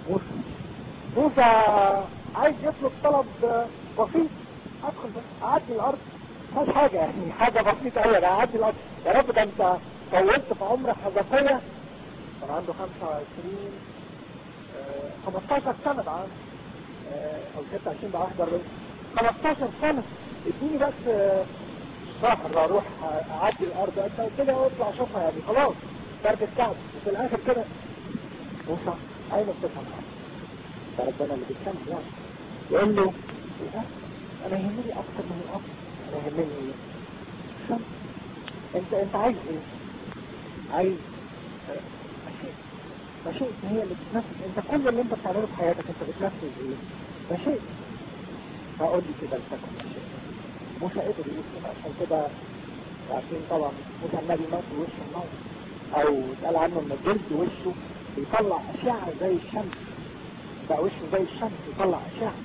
موسى موسى عايز يطلب طلب بسيط ادخل بس اعدي الارض مش حاجة يعني حاجة بسيطة قوي انا اعدي الارض يا رب ده انت طولت في عمر حزقية كان عنده 25 آه، 15 سنة ده عنده آه، او 26 ده 41 15 سنة اديني بس آه، شهر اروح اعدي الارض انت قلت لي اطلع اشوفها يعني خلاص درب الكعب وفي الاخر كده موسى اين بتفهم ده ربنا اللي بيتكلم يعني يقول له ايه ده؟ انا يهمني اكتر من الاب انا يهمني ايه شمس. انت انت عايز ايه عايز آه، مشيئة مشيئة هي اللي بتنفذ انت كل اللي انت بتعمله في حياتك انت بتنفذ ايه مشيئة فقول لي كده لتكن مشيئة موسى قدر يقول كده عشان كده عارفين طبعا موسى النبي مات ووشه النار او اتقال عنه ان جلد وشه بيطلع اشعة زي الشمس بقى وشه زي الشمس يطلع اشعة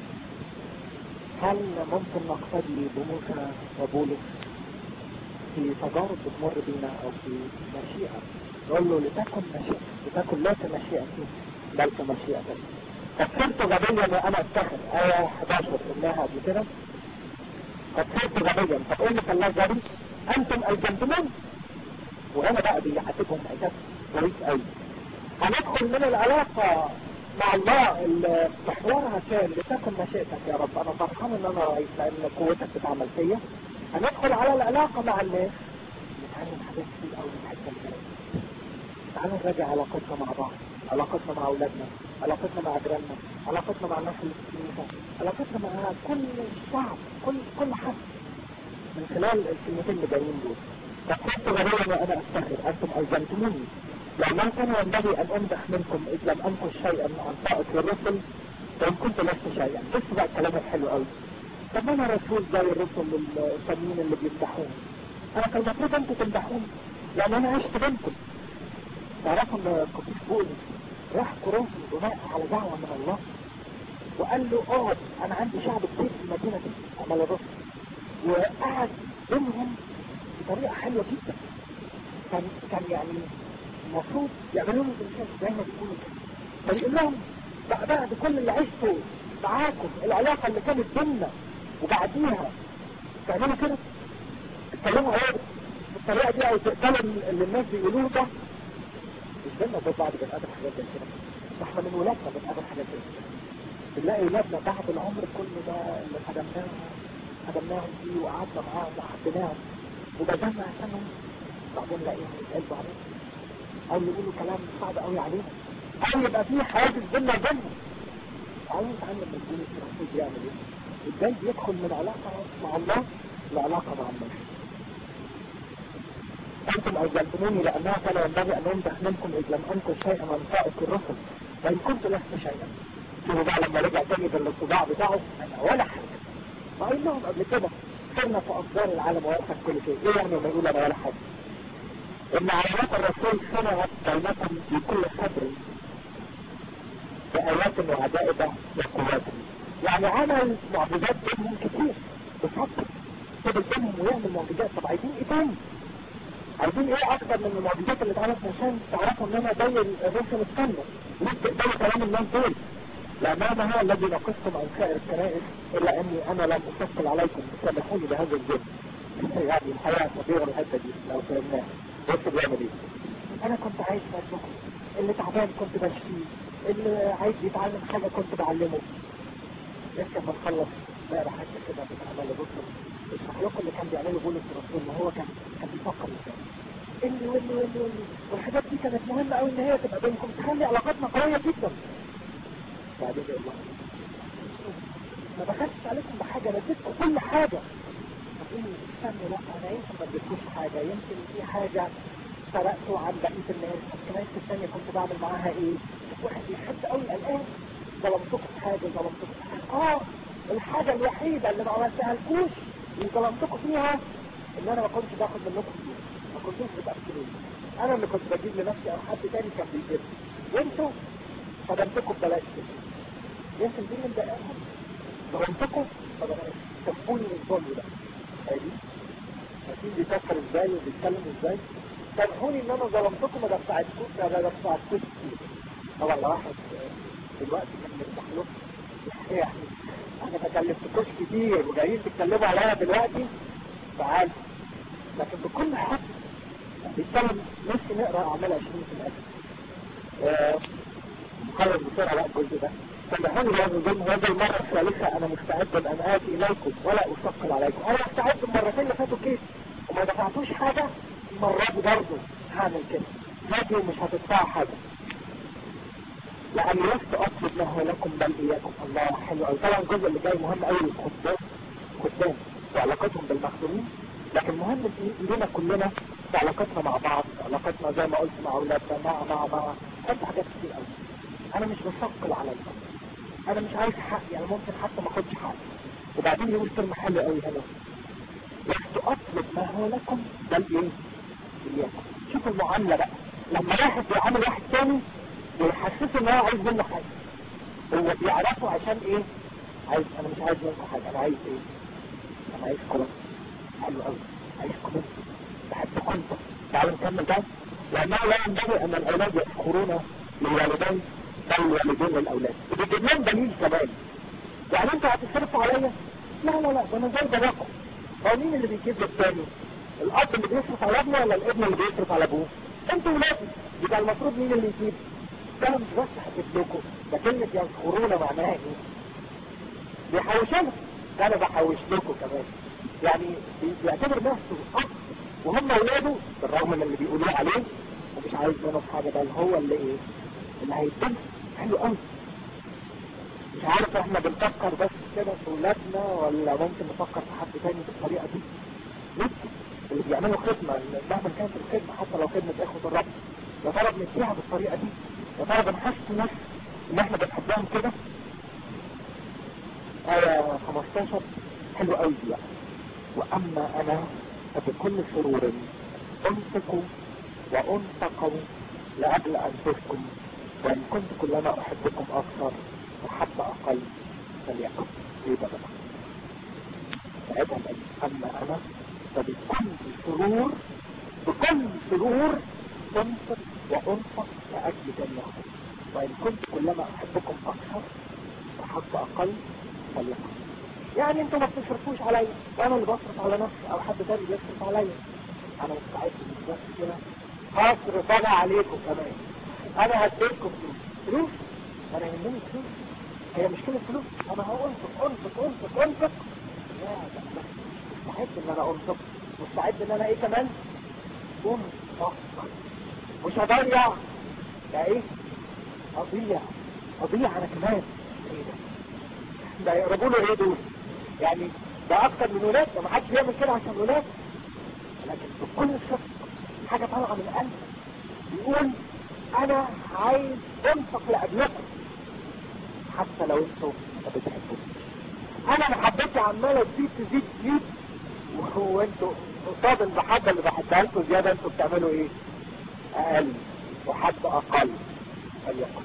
هل ممكن نقتدي بموسى وبولس في تجارب بتمر بينا او في مشيئة نقول له لتكن مشيئة لتكن لا كمشيئتي بل كمشيئتك قد صرت غبيا وانا افتخر آية 11 قلناها قبل كده قد صرت غبيا فتقول لك الله غبي انتم الجنتمان وهنا بقى بيعاتبهم عتاب كويس قوي هندخل من العلاقة مع الله اللي محورها كان لتكن مشيئتك يا رب انا فرحان ان انا رئيس لان قوتك بتعمل فيا هندخل على العلاقة مع الناس نتعلم حاجات كتير قوي من الحته اللي تعالوا نراجع علاقتنا مع بعض علاقتنا مع اولادنا علاقتنا مع جيراننا علاقتنا مع الناس اللي في الكنيسه علاقتنا مع كل الشعب كل كل حد من خلال الكلمتين اللي جايين دول فكنت غبيا وانا افتخر انتم الزمتموني لما كان ينبغي ان امدح منكم اذ لم انقش شيئا عن طاقه الرسل فان كنت لست شيئا بص بقى الكلام الحلو قوي طب انا رسول زي الرسل التانيين اللي بيمدحوني انا كان المفروض انتوا تمدحوني لان انا عشت بينكم تعرفوا ان القديس بولس راح كورنثوس بناء على دعوه من الله وقال له اقعد انا عندي شعب كتير في المدينه دي عمل الرسل وقعد بينهم بطريقه حلوه جدا كان كان يعني المفروض يعملوا له بالشكل زي ما بيقولوا كده فيقول لهم بعد بعد كل اللي عشته معاكم العلاقه اللي كانت بيننا وبعديها تعملوا كده تتكلموا ايه بالطريقه دي او تقبلوا اللي الناس بيقولوه ده مش بينا وبين بعض بنقابل حاجات زي كده احنا من ولادنا بنقابل حاجات زي كده بنلاقي ولادنا بعد العمر كل ده اللي خدمناهم خدمناهم فيه وقعدنا معاهم وحبيناهم وبدلنا عشانهم بعدين نلاقيهم يتقلبوا علينا او يقولوا كلام صعب قوي علينا او يبقى في حواجز بينا وبينهم عايز نتعلم من الدين الرسول بيعمل ايه ازاي بيدخل من علاقة مع الله لعلاقة مع الناس أنتم أجلتموني لأنها كان ينبغي أن يمدح منكم إذ لم أنكر شيئا عن طائق الرسل وإن كنت لست شيئا شوفوا بقى لما رجع تاني بالانطباع بتاعه أنا ولا حاجة وقال لهم قبل كده صرنا في أخبار العالم ويرفع كل شيء إيه يعني لما يقول أنا ولا حاجة إن علامات الرسول صنعت بينكم في كل صبر بآيات وعجائب وقوات يعني عمل معجزات بينهم كتير بصبر فضل بينهم ويعمل معجزات طب عايزين ايه تاني؟ عايزين ايه اكتر من المعجزات اللي اتعملت عشان تعرفوا ان انا زي الرسل السنة ليه تقبلوا كلام الناس دول لا ما هو الذي نقصتم عن سائر الكنائس الا اني انا لم اثقل عليكم سامحوني بهذا الجد يعني الحياة صغيرة الحتة دي لو فهمناها بص بيعمل ايه انا كنت عايز افهمكم اللي تعبان كنت بشفيه اللي عايز يتعلم حاجة كنت بعلمه لسه ما نخلص بقرا حاجة كده بتعمل الرسل اشرح لكم اللي كان بيعمله بولس الرسول ما هو كان كان بيفكر ازاي اللي واللي واللي واللي والحاجات دي كانت مهمة قوي ان هي تبقى بينكم تخلي علاقاتنا قوية جدا بعدين يقول الله ما دخلتش عليكم بحاجة انا اديتكم كل حاجة هتقولي استنوا لا انا يمكن ما اديتكوش حاجة يمكن في حاجة سرقته عن بقية الناس الكنائس الثانية كنت بعمل معاها ايه واحد يحب قوي الان ظلمتكم في حاجة ظلمتكم في حاجة اه الحاجة الوحيدة اللي ما عملتها لكوش وظلمتكم فيها ان انا ما كنتش باخد منكم فلوس ما كنتوش بتأكلوني انا اللي كنت بجيب لنفسي او حد تاني كان بيجيب وانتوا خدمتكم ببلاش كده يمكن دي اللي مضايقاكم ظلمتكم فبلاش كفوني من الظلم ده ادي عارفين بيفكر ازاي وبيتكلم ازاي سامحوني ان انا ظلمتكم ما دفعتكوش ما دفعتكوش كتير طبعا لو واحد دلوقتي كان مرتاح له يعني انا ما كلمتكوش كتير وجايين تتكلموا عليا دلوقتي تعال لكن بكل حق بيتكلم نفسي نقرا اعمال 20 في الاخر نخلص بسرعه بقى الجزء ده فالحين لازم ضمن هذه المرة الثالثة أنا مستعد أن آتي إليكم ولا أثقل عليكم أنا مستعد المرتين اللي فاتوا كده وما دفعتوش حاجة المرة دي برضه هعمل كده هاجي ومش هتدفعوا حاجة لأن لست أطلب ما هو لكم بل إياكم الله حلو أوي طبعا الجزء اللي جاي مهم أوي للخدام خدام وعلاقتهم بالمخدومين لكن مهم لينا كلنا في علاقتنا مع بعض علاقتنا زي ما قلت مع أولادنا مع مع مع حتى حاجات كتير أوي أنا مش بثقل عليكم انا مش عايز حقي انا ممكن حتى ما اخدش حقي وبعدين يقول كلمة حلوة قوي هنا لست اطلب ما هو لكم بل ايه اياكم شوفوا المعاملة بقى لما واحد بيعامل واحد تاني ويحسسه ان هو عايز منه حاجة هو بيعرفه عشان ايه عايز انا مش عايز منكم حاجة انا عايز ايه انا عايز كرم حلو قوي عايز كرم بحبكم انت تعالوا نكمل ده لانه لا ينبغي ان الاولاد يذكرون للوالدين بل الوالدين للاولاد وبيجيب لهم دليل كمان يعني انتوا هتصرفوا عليا لا لا لا ده انا زي باباكم هو مين اللي بيجيب الثاني الاب اللي بيصرف على ابنه ولا الابن اللي بيصرف على ابوه انتوا ولادي يبقى المفروض مين اللي يجيب ده انا مش بس هجيب لكم ده كلمه يذكرون معناها ايه بيحوشنا ده انا بحوش لكم كمان يعني بيعتبر نفسه اب وهم اولاده بالرغم من اللي بيقولوه عليه ومش عايز منه في حاجه ده هو اللي ايه اللي هيتم حلو قوي مش عارف احنا بنفكر بس كده في ولادنا ولا ممكن نفكر في حد تاني بالطريقة دي ممكن اللي بيعملوا خدمة مهما كانت الخدمة حتى لو خدمة اخوة الرب يا ترى بنديها بالطريقة دي يا ترى بنحس الناس ان احنا بنحبهم كده آية 15 حلو قوي دي واما انا فبكل سرور انفقوا وانفقوا لأجل أنفسكم وإن كنت كلما أحبكم أكثر وحب أقل فليكن إيه ده بقى ساعتها أما أنا فبكل سرور بكل سرور أنفق وأنفق لأجل جنة وإن كنت كلما أحبكم أكثر وحب أقل فليكن يعني انتوا ما بتصرفوش عليا وانا اللي بصرف على نفسي او حد تاني بيصرف عليا انا مستعد مش بس كده هصرف انا عليكم كمان انا هديلكم فلوس فلوس انا يهمني فلوس هي مش كده فلوس انا هانفق انفق انفق انفق لا لا مستعد ان انا انفق مستعد ان انا ايه كمان انفق مش هضيع ده ايه اضيع اضيع انا كمان ايه ده ده يقربوا له ايه دول يعني ده اكتر من ولاد ما حدش بيعمل كده عشان ولاد لكن بكل صدق حاجة طالعة من القلب يقول انا عايز انفق لاجلكم حتى لو انتوا ما بتحبوش انا محبتي عمالة تزيد تزيد تزيد وهو انتوا قصاد المحبة اللي بحبها لكم زيادة انتوا بتعملوا ايه اقل وحد اقل فليكن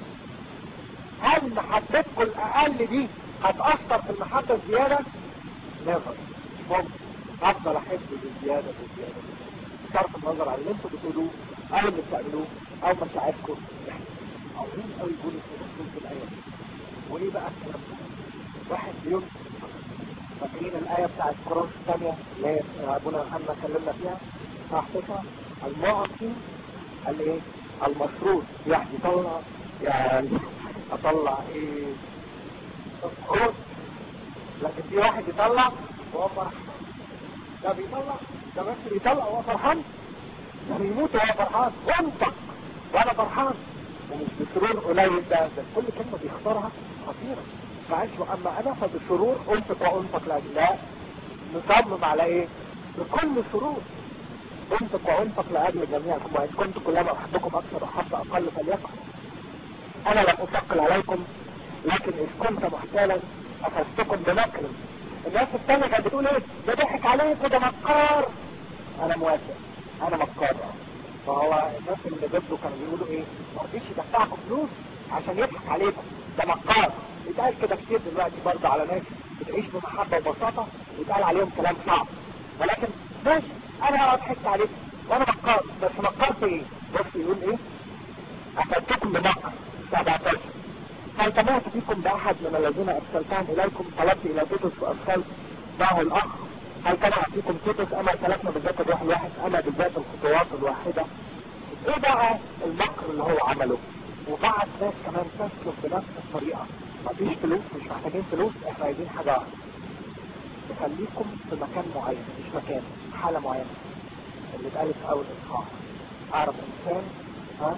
هل محبتكم الاقل دي هتأثر في المحبة الزيادة نظر ممكن افضل احب بالزيادة بالزيادة بصرف النظر عن اللي انتوا بتقولوه او اللي بتعملوه او مشاعركم عاوزين قوي يقولوا في في الايه وايه بقى الكلام ده واحد بيوم فاكرين الايه بتاعت كورنثوس الثانيه اللي هي ابونا محمد كلمنا فيها صح تسعه المعطي الايه المفروض يعني يطلع يعني اطلع ايه خلاص لكن في واحد يطلع وهو فرحان ده بيطلع ده بس بيطلع وهو فرحان ده بيموت وهو فرحان وانطق وانا فرحان ومش بسرور قليل ده ده كل كلمة بيختارها خطيرة معلش واما انا فبسرور انطق وانطق لاجل لا نصمم على ايه بكل سرور انطق وانطق لاجل جميعكم وان كنت كلما احبكم اكثر واحب اقل فليكن انا لم اثقل عليكم لكن إذ كنت محتالا أخذتكم بمكر الناس التانية كانت بتقول ايه ده ضحك عليك وده مكار انا موافق انا مكار فهو الناس اللي ضده كانوا بيقولوا ايه ما رضيش يدفعكم فلوس عشان يضحك عليكم ده مكار يتقال كده كتير دلوقتي برضه على ناس بتعيش بمحبة وبساطة ويتقال عليهم كلام صعب ولكن ماشي انا ضحكت عليكم وانا مكار بس مكار في ايه بص يقول ايه أخذتكم بمكر 17 هل سمعت فيكم بأحد من الذين أرسلتهم إليكم طلبت إلى تيتوس وأرسلت معه الأخ هل كان فيكم تيتوس أما سلكنا بالذات الروح الواحد أما بالذات الخطوات الواحدة إيه بقى المكر اللي هو عمله وبعت ناس كمان تسلك بنفس الطريقة مفيش فلوس مش محتاجين فلوس احنا عايزين حاجة واحدة تخليكم في مكان معين مش مكان حالة معينة اللي اتقالت في أول إصحاح أعرف إنسان ها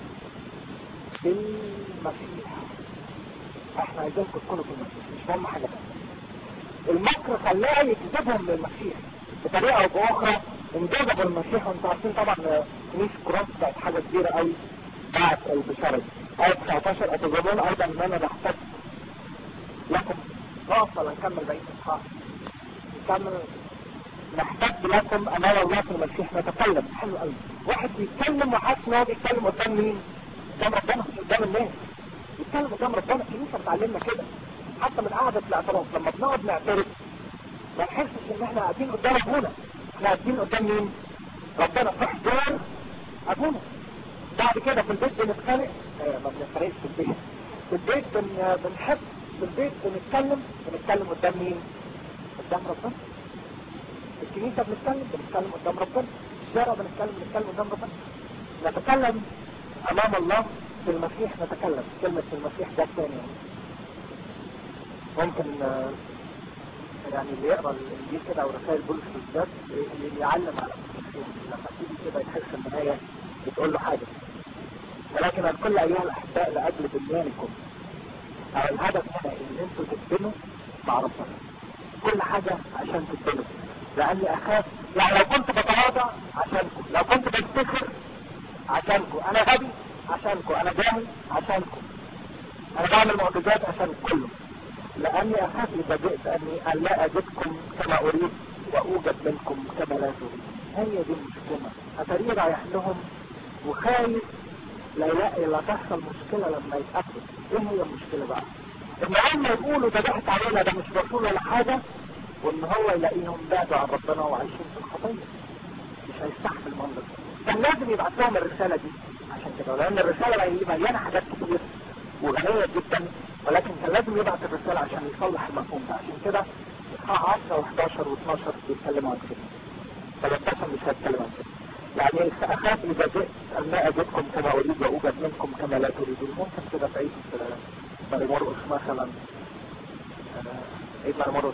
بالمسيح احنا عايزينكم تكونوا في المسيح مش مهم حاجة تانية المكر خلاه يجذبهم للمسيح بطريقة او باخرى انجذبوا المسيح وانتوا عارفين طبعا كنيسة كورنثوس بقت حاجة كبيرة قوي بعد البشارة آية 19 أتظنون أيضا أن أنا بحتاج لكم نوصل نكمل بقية الإصحاح نكمل نحتاج لكم أمام الله في المسيح نتكلم حلو قوي واحد بيتكلم وحاسس إن هو بيتكلم قدام مين؟ قدام ربنا مش قدام الناس بيتكلم قدام ربنا الكنيسة بتعلمنا كده حتى من قعدة الاعتراف لما بنقعد نعترف ما نحسش ان احنا قاعدين قدام ابونا احنا قاعدين قدام مين ربنا في حضور ابونا بعد كده في البيت بنتخانق اه ما بنتخانقش في البيت في البيت بن... بنحب في البيت بنتكلم بنتكلم قدام مين قدام ربنا في الكنيسة بنتكلم بنتكلم قدام ربنا في الشارع بنتكلم بنتكلم قدام ربنا نتكلم امام الله في المسيح نتكلم كلمة في المسيح ده الثاني ممكن يعني اللي يقرا الانجيل كده او رسائل بولس بالذات يعلم على لما تيجي كده يحس ان هي بتقول له حاجه ولكن الكل ايها الاحباء لاجل بنيانكم او الهدف هنا ان انتوا تبنوا مع ربنا كل حاجه عشان تبنوا لاني اخاف يعني لو كنت بتواضع عشانكم لو كنت بفتخر عشانكم انا غبي عشانكم انا جاهل عشانكم انا بعمل معجزات عشان كله لاني اخاف اذا جئت اني ان لا اجدكم كما اريد واوجد منكم كما لا تريد هي دي المشكله اتريد رايح لهم وخايف لا يلاقي لا تحصل مشكله لما يتاكد ايه هي المشكله بقى ان هم يقولوا ده ضحك علينا ده مش رسول ولا حاجه وان هو يلاقيهم بعدوا عن ربنا وعايشين في الخطيه مش هيستحمل المنظر كان لازم يبعت لهم الرساله دي عشان كده لان الرساله مليانه حاجات كتير وغنية جدا ولكن كان لازم يبعت الرسالة عشان يصلح المفهوم ده عشان كده اصحاح 10 و11 و12 بيتكلموا عن كده 13 مش هيتكلم عن كده يعني سأخاف إذا جئت أن لا أجدكم كما أريد وأوجد منكم كما لا تريدون ممكن كده في عيد مرمرقس مثلا عيد مرمرقس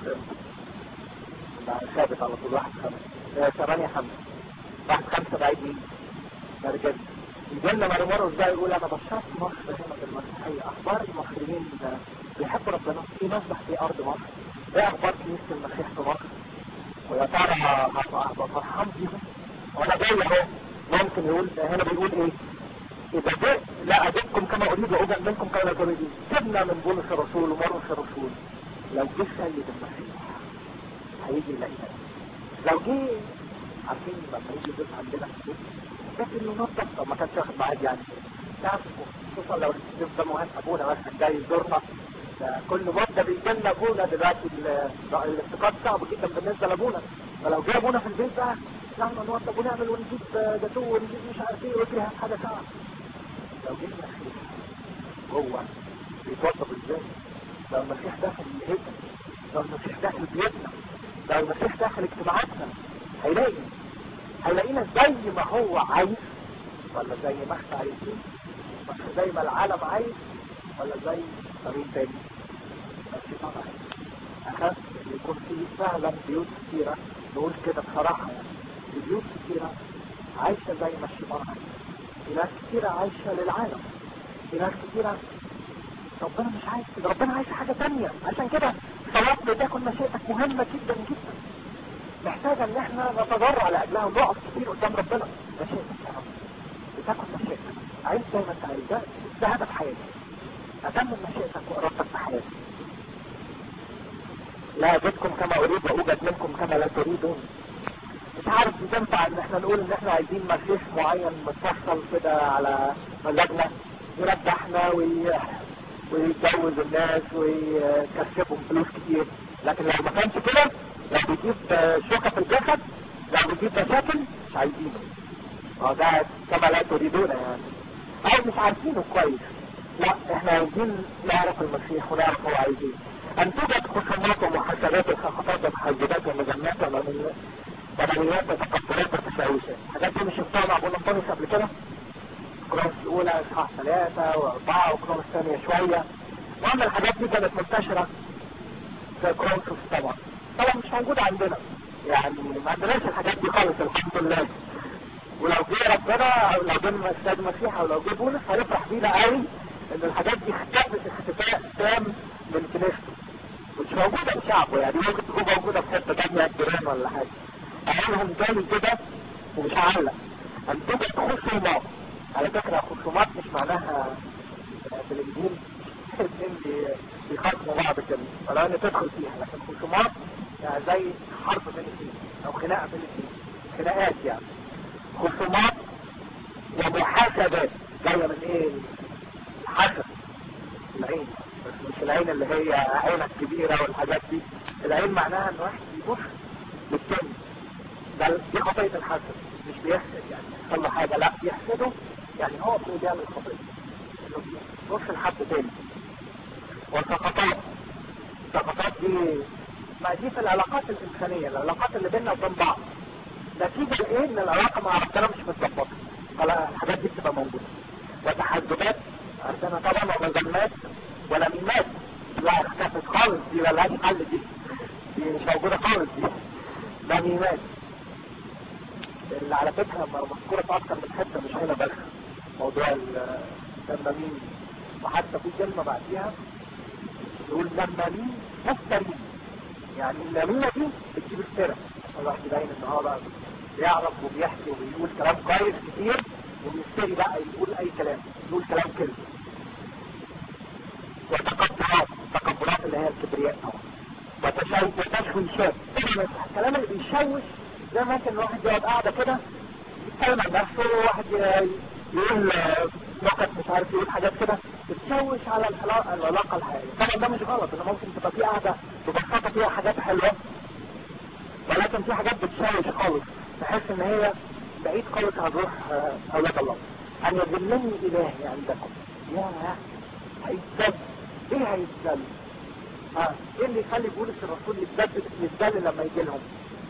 ثابت على طول واحد خمسة ثمانية خمسة واحد خمسة بعيد مين؟ مرجل الجنة مرمرقس ده يقول أنا بشرت مصر هنا بالمسيحية أخبار المصريين بيحبوا ربنا في مسبح في أرض مصر إيه أخبار كنيسة المسيح في مصر ويا ترى هبقى فرحان بيهم وأنا جاي أهو ممكن يقول هنا بيقول إيه إذا جئت لا أجدكم كما أريد وأوجد منكم كما لا تريدون سيبنا من بولس الرسول ومرقس الرسول لو جه سيد المسيح هيجي يلاقينا لو جه عارفين لما يجي ضيف عندنا في البيت لكن ينظف لو ما كانش واخد ميعاد يعني تعرفوا خصوصا لو الضيف ده مهم ابونا مثلا جاي يزورنا كل مده بيجي ابونا دلوقتي الافتقاد صعب جدا بالنسبه لابونا فلو جه ابونا في البيت بقى نحن نوضب ونعمل ونجيب جاتوه ونجيب مش عارف ايه ويجري حاجه صعبه لو جه المسيح جوه بيتوضب ازاي لو المسيح داخل بيتنا لو المسيح داخل بيتنا لو المسيح داخل اجتماعاتنا هيلاقي هيلاقينا زي ما هو عايز ولا زي ما احنا عايزين ولا زي ما العالم عايز ولا زي طريق تاني بس طبعا اخاف يكون في فعلا بيوت كتيرة نقول كده بصراحة يعني بيوت كتيرة عايشة زي ما الشيطان عايز في ناس كتيرة عايشة للعالم في ناس كتيرة ربنا مش عايز كده ربنا عايز حاجة تانية عشان كده صلاتنا تكون مشيئتك مهمة جدا جدا محتاجة ان احنا نتضرع لاجلها ونقف كتير قدام ربنا مشيئتك يا رب بتاكل مشيئتك عايز زي ما انت عايز ده ده هدف حياتي اتمم مشيئتك وارادتك في حياتي لا اجدكم كما اريد واوجد منكم كما لا تريدون مش عارف تنفع ان احنا نقول ان احنا عايزين مسيح معين متفصل كده على مزاجنا يربحنا وي... ويتجوز الناس ويكسبهم فلوس كتير لكن لو ما كانش كده لو بيجيب شوكة في الجسد لو بيجيب مشاكل مش عايزينه اه ده كما لا تريدون يعني او مش عارفينه كويس لا احنا عايزين نعرف المسيح ونعرف هو عايز ايه ان توجد خصومات ومحاسبات وسخطات وتحجبات ومجمعات ومنيات وتقبلات وتشاوشات الحاجات دي مش شفتها مع ابو نطونس قبل كده كرونس الاولى اصحاح ثلاثة واربعة وكرونس الثانية شوية وأما الحاجات دي كانت منتشرة زي كرونسوس طبعا طبعا مش موجودة عندنا يعني ما عندناش الحاجات دي خالص الحمد لله ولو جه ربنا او لو جه السيد المسيح او لو جه بولس هنفرح بينا قوي ان الحاجات دي اختفت اختفاء تام من كنيسته مش موجودة في شعبه يعني ممكن تكون موجودة في حتة تانية الجيران ولا حاجة اعملهم تاني كده ومش هعلق ان توجد خصومات على فكرة خصومات مش معناها في الانجيل الاثنين بيخاصموا بعض كده ولا ان تدخل فيها لكن خصومات يعني زي حرب بين الاثنين او خناقة بين الاثنين خناقات يعني خصومات ومحاسبات جاية من ايه الحسد العين بس مش العين اللي هي عينك كبيرة والحاجات دي العين معناها ان واحد بيبص للتاني ده دي خطية الحسد مش بيحسد يعني يحصل له حاجة لا بيحسده يعني هو اللي بيعمل خطية انه بيبص لحد تاني والسقطات السقطات دي ما دي في العلاقات الإنسانية العلاقات اللي بيننا وبين بعض نتيجة ايه ان العلاقة مع ربنا مش متظبطة الحاجات دي بتبقى موجودة وتحجبات عندنا طبعا ومجمات ولميمات لا اختفت خالص دي ملهاش حل دي دي مش موجودة خالص دي لميمات اللي على فكرة مذكورة في أكثر من حتة مش هنا بس موضوع اللمامين وحتى في كلمة بعديها يقول لمامين مفترين يعني اللميمة دي بتجيب السيرة الواحد يبين ان هو بقى بيعرف وبيحكي وبيقول كلام كويس كتير وبيشتري بقى يقول اي كلام يقول كلام كلمة وتقبلات تقبلات اللي هي الكبرياء طبعا وتشويشات الكلام اللي بيشوش زي ما كان الواحد يقعد قاعدة كده يتكلم عن نفسه واحد يقول نكت مش عارف يقول حاجات كده بتشوش على العلاقة الحقيقية طبعا ده مش غلط ان ممكن تبقى في قاعدة ببساطة فيها حاجات حلوة ولكن في حاجات بتشوش خالص تحس ان هي بعيد خالص عن روح اولاد الله ان يذلني الهي عندكم يا هيتذل ايه هيتذل اه ايه اللي يخلي بولس الرسول يتذل يتذل لما يجي لهم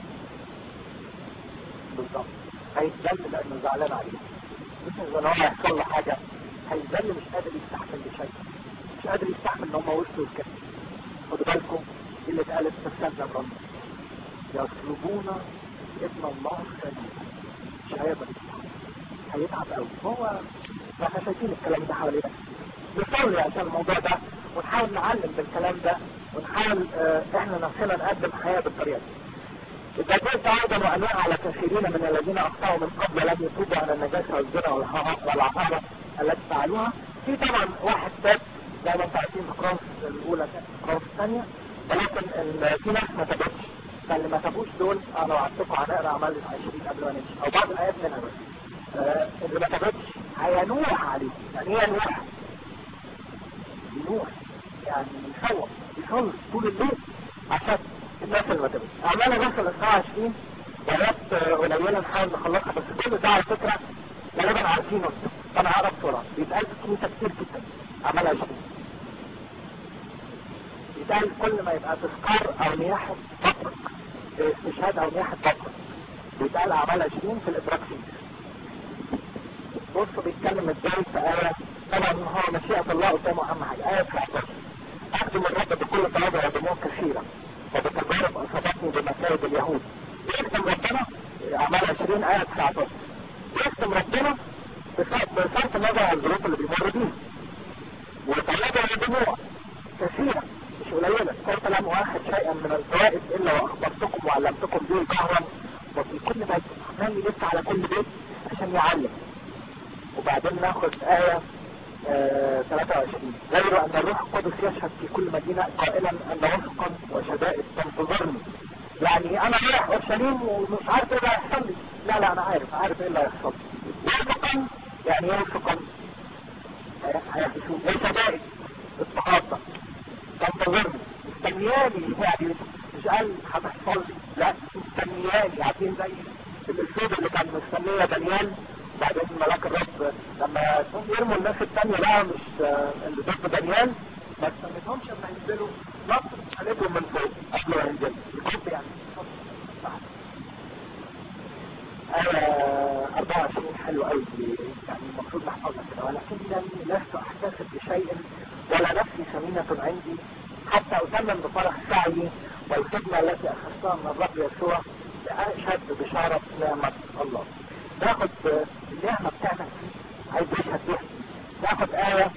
بالظبط هيتذل لانه زعلان عليه مش ان هو يحصل له حاجه هيتذل مش قادر يستحمل لشيء مش قادر يستحمل ان هم وصلوا لكده خدوا بالكم اللي اتقالت في السنه الرمز يطلبون ابن الله سبيلا مش هيقدر يستحمل هيتعب قوي هو احنا شايفين الكلام ده حوالينا نصلي عشان الموضوع ده ونحاول نعلم بالكلام ده ونحاول اه احنا نفسنا نقدم حياة بالطريقة دي إذا كنت أيضا وأنواع على كثيرين من الذين أخطأوا من قبل لم يتوبوا على النجاسة والزنا والعهارة التي فعلوها في طبعا واحد تاب زي ما انتم عارفين في كرونس الأولى كرونس الثانية ولكن في ناس ما تابتش فاللي ما تابوش دول أنا وعدتكم هنقرا أعمال 20 قبل ما نمشي أو بعض الآيات منها بس آه اللي ما تابتش هينوح عليه يعني ايه ينوح؟ ينوح يعني يخوف يخلص طول الليل عشان الناس اللي ما تابتش أعمال الرسل الساعة 20 آيات قليلة نحاول نخلصها بس كل ده على فكرة غالبا عارفينه فأنا هقرا بسرعة بيتقال في الكنيسة كتير جدا أعمال 20 يتقال كل ما يبقى تذكار أو نياحة تطرق استشهاد أو نياحة تطرق بيتقال أعمال 20 في الإدراك فيه بصوا بيتكلم ازاي في آية طبعا هو مشيئة الله قدامه أهم حاجة آية 19 أخدم الرب بكل طلبة ودموع كثيرة وبتجارب أصابتني بمكايد اليهود يخدم ربنا أعمال 20 آية 19 يخدم ربنا بصرف النظر عن الظروف اللي بيمر بيها وطلبة ودموع كثيرة مش قليلة قلت لم أؤخذ شيئا من الفوائد إلا وأخبرتكم وعلمتكم به جهرا وفي كل بيت عمال يلف على كل بيت عشان يعلم وبعدين ناخد آية آه 23 غير أن الروح القدس يشهد في كل مدينة قائلا أن وفقا وشدائد تنتظرني يعني أنا رايح أورشليم ومش عارف إيه اللي هيحصل لي لا لا أنا عارف عارف إيه اللي هيحصل لي وفقا يعني إيه وفقا هيحسون إيه شدائد اضطهاد تنتظرني مستنياني يعني مش قال هتحصل لي لا مستنياني عارفين زي الاسود اللي كان مستنيه دانيال بعدين ملاك الرب لما يرموا الناس التانية بقى مش آه، اللي ضد دانيال ما استنيتهمش لما ينزلوا نصر عليهم من فوق قبل ما ينزلوا الجروب يعني آية 24 حلو قوي يعني المفروض نحفظها كده ولكنني لست احتسب بشيء ولا نفسي ثمينة عندي حتى أتمم بفرح سعي والخدمة التي أخذتها من الرب يسوع لأشهد ببشارة نعمة الله. ناخد النعمة بتاعتك عايز يشهد بيها. ناخد آية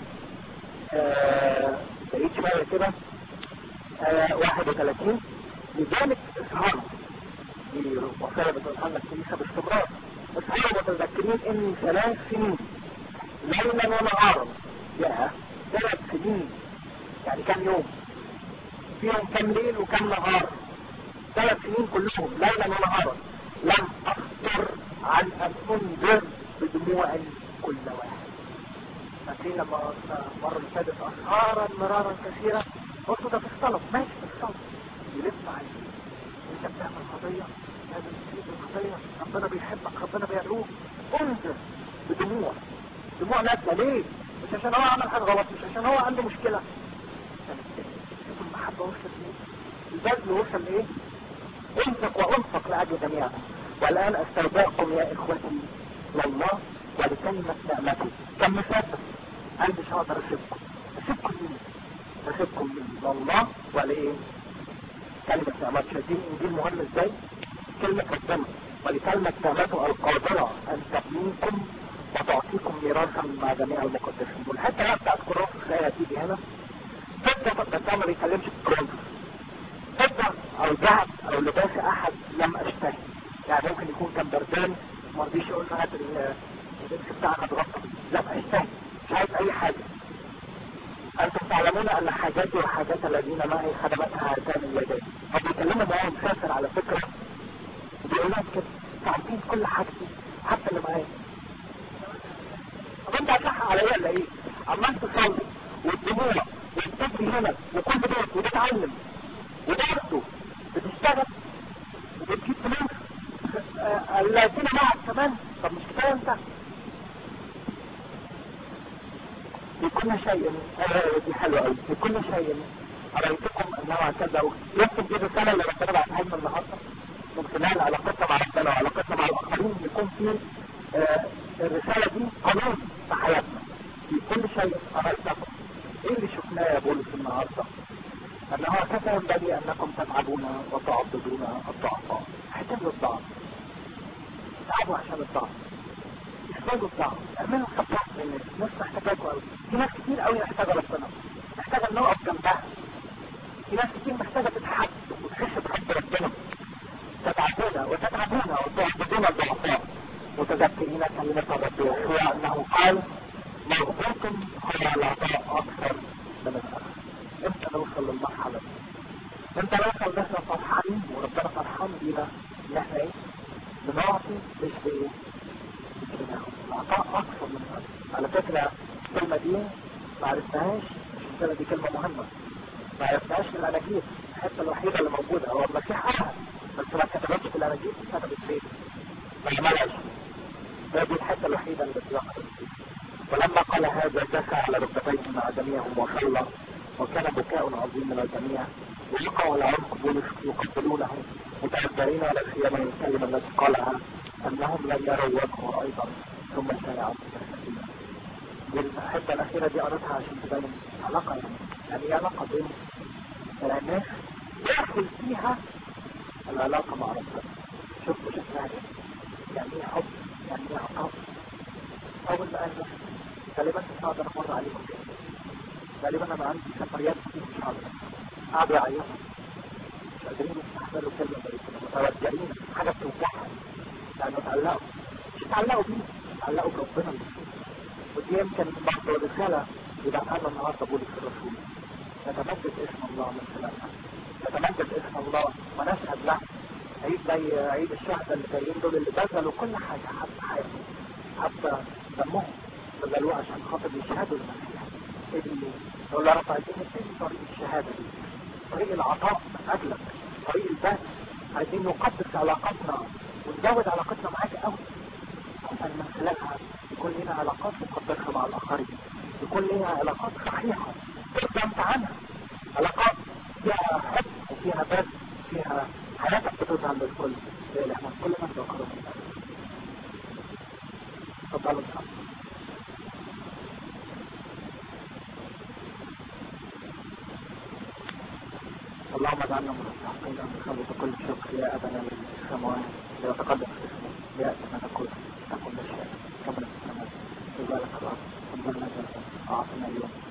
آه، بعيد شوية كده آية 31 لذلك إسهار دي وصية بتقولها لنا الكنيسة باستمرار إسهار متذكرين إني ثلاث سنين ليلا ونهارا يا ثلاث سنين يعني كم يوم فيهم كم ليل وكم نهار ثلاث سنين كلهم ليلا ونهارا لم أفطر عن أن أنذر بدموع كل واحد فاكرين لما مرة اللي فاتت أسهارا مرارا كثيرة قلت ده في الصلاة ماشي في الصلاة يلف عليك انت بتعمل قضية لازم تسيب القضية ربنا بيحبك ربنا بيدعوك انذر بدموع دموع نازلة ليه؟ مش عشان هو عمل حاجة غلط مش عشان هو عنده مشكلة شوف المحبة وصلت ليه البذل وصل لإيه انفق وانفق لأجل جميعا والآن استودعكم يا إخوتي لله ولكلمة نعمته كم مسافة أنا مش هقدر أسيبكم أسيبكم مين أسيبكم مين لله ولإيه كلمة نعمته شايفين إنجيل مهم إزاي كلمة ربنا ولكلمة نعمته القادرة أن تبنيكم وتعطيكم ميراثا مع جميع المقدسين والحتة بقى بتاعت كورنثوس الآية هتيجي هنا فضة بس ما بيتكلمش في كورنثوس فضة أو ذهب أو لباس أحد لم أشتهي يعني ممكن يكون كان بردان ما رضيش يقول له هات اللبس بتاعك اتغطى لم أشتهي مش عايز أي حاجة أنتم تعلمون أن حاجاتي وحاجات الذين معي خدمتها هاتان اليدين هو بيكلموا معايا مسافر على فكرة بيقول لهم كده تعرفين كل حاجتي حتى اللي معايا طب انت هتلحق عليا ولا ايه؟ عمال تصلي والدموع وتجري هنا وكل دوت وتتعلم وبرضه بتشتغل وبتجيب فلوس آه، الذين معك كمان طب مش كفايه انت لكل شيء آه، دي حلوه قوي لكل شيء أريتكم أنه هكذا يمكن دي الرسالة اللي ربنا بعتها لنا النهارده من خلال علاقتنا مع ربنا وعلاقتنا مع الآخرين يكون في آه، الرسالة دي قانون في حياتنا في كل شيء أريتكم إيه اللي شفناه يا بولس النهارده؟ أنه هكذا ينبغي أنكم تتعبون وتعبدون الضعفاء احتاجوا الضعف تعبوا عشان الضعف احتاجوا الضعف اعملوا صفات للناس الناس محتاجاكوا قوي في ناس كتير قوي محتاجة ربنا محتاجة ان نقف جنبها في ناس كتير محتاجة تتحب وتحس بحب ربنا تتعبون وتتعبون وتعبدون الضعفاء متذكرين كلمة الرب يسوع انه قال مرغوبكم هو العطاء اكثر من الاخر امتى نوصل للمرحلة دي امتى نوصل ان احنا فرحانين وربنا فرحان بينا ان احنا ايه بنعطي مش بايه مش بناخد العطاء اكثر من الاخر على فكرة الكلمة دي ما عرفناهاش عشان كده دي كلمة مهمة ما عرفناهاش في الاناجيل الحتة الوحيدة اللي موجودة هو المسيح قالها بس ما كتبتش في الاناجيل كتبت فين ما عملهاش ده دي الحتة الوحيدة اللي بتلاحظ ولما قال هذا جثى على ركبتيه مع جميعهم وصلى وكان بكاء عظيم من الجميع وشقوا على عنق بولس يقبلونه متعذرين على الخيام الكلمة التي قالها انهم لن يروا وجهه ايضا ثم شايعوا والحته الاخيره دي قريتها عشان تبين علاقه يعني يعني ايه علاقه بين الناس يدخل فيها العلاقه مع ربنا شفتوا شكلها ايه؟ يعني ايه حب؟ يعني ايه عطاء؟ اول ما قال غالبا مش هقدر امر عليكم كده غالبا انا عندي سفريات كتير مش هقدر قعدوا يعيطوا مش قادرين يستحملوا كلمه زي كده متوجعين حاجه بتوجعهم يعني اتعلقوا مش اتعلقوا بيه اتعلقوا بربنا ودي يمكن بعض الرسالة يبقى أنا النهاردة بولس الرسول نتمجد اسم الله من خلالها نتمجد اسم الله ونشهد له عيد زي عيد الشهداء اللي جايين دول اللي بذلوا كل حاجة حتى حياتهم حتى دمهم بذلوه عشان خاطر يشهدوا المسيح ابني يقول يا رب عايزين نبتدي طريق الشهادة دي طريق العطاء من أجلك طريق البذل عايزين نقدس علاقتنا ونزود علاقتنا معاك قوي أن من خلالها يكون لنا علاقات مقدسة مع الآخرين يكون لنا علاقات صحيحة تقدر أنت عنها علاقات فيها حب وفيها بذل فيها حياتك بتظهر للكل لأن احنا كل من ذكرنا تفضلوا اللهم اجعلنا مستحقين ان نخلص كل شكر يا ابنا للسماوات ليتقدم اسمك ياتي ما تقول تكن الشيء كما في السماء وبارك الله انظرنا اعطنا اليوم